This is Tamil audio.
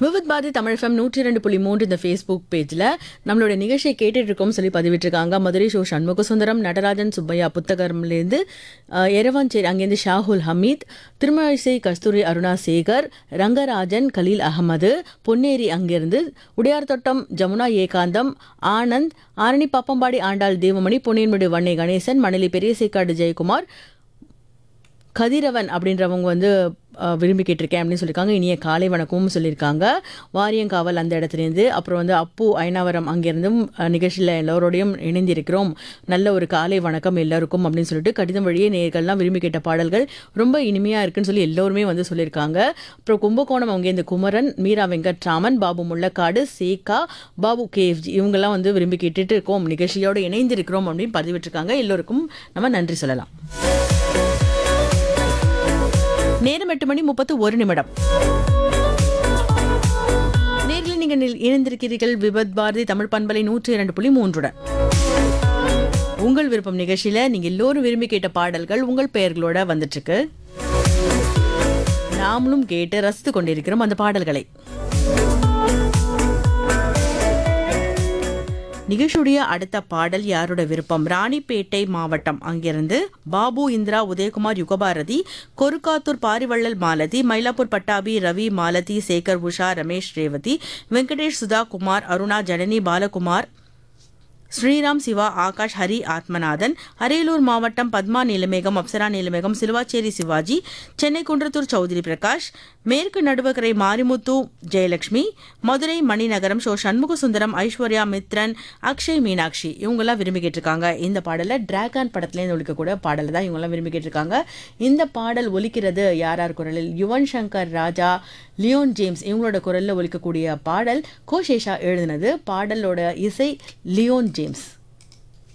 விவித் பாரதி தமிழ் ஃபம் நூற்றி ரெண்டு புள்ளி மூன்று இந்த ஃபேஸ்புக் பேஜில் நம்மளோட நிகழ்ச்சியை கேட்டுட்டு இருக்கோம் சொல்லி பதிவிட்டிருக்காங்க மதுரை ஷோ சண்முக சுந்தரம் நடராஜன் சுப்பையா புத்தகம்லேருந்து எரவாஞ்சேரி அங்கேருந்து ஷாகுல் ஹமீத் திருமழிசை கஸ்தூரி அருணா சேகர் ரங்கராஜன் கலீல் அகமது பொன்னேரி அங்கிருந்து உடையார்தோட்டம் ஜமுனா ஏகாந்தம் ஆனந்த் ஆரணி பாப்பம்பாடி ஆண்டாள் தேவமணி பொன்னியன்முடி வன்னை கணேசன் மணலி பெரியசைக்காடு ஜெயக்குமார் கதிரவன் அப்படின்றவங்க வந்து அஹ், விரும்பி கேட்டிருக்கேன் அப்படின்னு சொல்லியிருக்காங்க இனிய காலை வணக்கமும் சொல்லியிருக்காங்க வாரியங்காவல் அந்த இடத்துலேருந்து அப்புறம் வந்து அப்பு ஐனாவரம் அங்கேருந்தும் அஹ், நிகழ்ச்சியில் எல்லோரோடையும் இணைந்திருக்கிறோம் நல்ல ஒரு காலை வணக்கம் எல்லாருக்கும் அப்படின்னு சொல்லிட்டு கடிதம் வழியே நேர்கள்லாம் விரும்பி கேட்ட பாடல்கள் ரொம்ப இனிமையாக இருக்குன்னு சொல்லி எல்லோருமே வந்து சொல்லியிருக்காங்க அப்புறம் கும்பகோணம் அவங்க இந்த குமரன் மீரா வெங்கட்ராமன் பாபு முள்ளக்காடு சேகா பாபு கேஎஃப்ஜி இவங்கெல்லாம் வந்து விரும்பி கேட்டுட்டு இருக்கோம் நிகழ்ச்சியோடு இணைந்திருக்கிறோம் அப்படின்னு பதிவிட்டிருக்காங்க எல்லோருக்கும் நம்ம நன்றி சொல்லலாம் நேரம் எட்டு மணி முப்பத்து ஒரு நிமிடம் நேரில் நீங்கள் நில்- இணைந்திருக்கிறீர்கள் விபத் பாரதி தமிழ் பண்பலை நூற்றி இரண்டு புள்ளி மூன்றுடன் உங்கள் விருப்பம் நிகழ்ச்சியில நீங்க எல்லோரும் விரும்பி கேட்ட பாடல்கள் உங்கள் பெயர்களோட வந்துட்டு இருக்கு நாமளும் கேட்டு ரசித்து கொண்டிருக்கிறோம் அந்த பாடல்களை நிகழ்ச்சியுடைய அடுத்த பாடல் யாரோட விருப்பம் ராணிப்பேட்டை மாவட்டம் அங்கிருந்து பாபு இந்திரா உதயகுமார் யுகபாரதி கொருக்காத்தூர் பாரிவள்ளல் மாலதி மயிலாப்பூர் பட்டாபி ரவி மாலதி சேகர் உஷா ரமேஷ் ரேவதி வெங்கடேஷ் சுதா குமார் அருணா ஜனனி பாலகுமார் ஸ்ரீராம் சிவா ஆகாஷ் ஹரி ஆத்மநாதன் அரியலூர் மாவட்டம் பத்மா நீலமேகம் அப்சரா நீலமேகம் சிலுவாச்சேரி சிவாஜி சென்னை குன்றத்தூர் சௌத்ரி பிரகாஷ் மேற்கு நடுவக்கரை மாரிமுத்து ஜெயலட்சுமி மதுரை மணிநகரம் ஷோ சண்முக சுந்தரம் ஐஸ்வர்யா மித்ரன் அக்ஷய் மீனாட்சி இவங்கெல்லாம் விரும்பி கேட்டிருக்காங்க இந்த பாடலை டிராகன் படத்துலேருந்து ஒழிக்கக்கூடிய பாடலை தான் இவங்கெல்லாம் விரும்பி கேட்டிருக்காங்க இந்த பாடல் ஒலிக்கிறது யார் யார் குரலில் யுவன் சங்கர் ராஜா லியோன் ஜேம்ஸ் இவங்களோட குரலில் ஒலிக்கக்கூடிய பாடல் கோஷேஷா எழுதினது பாடலோட இசை லியோன் ஜேம்ஸ்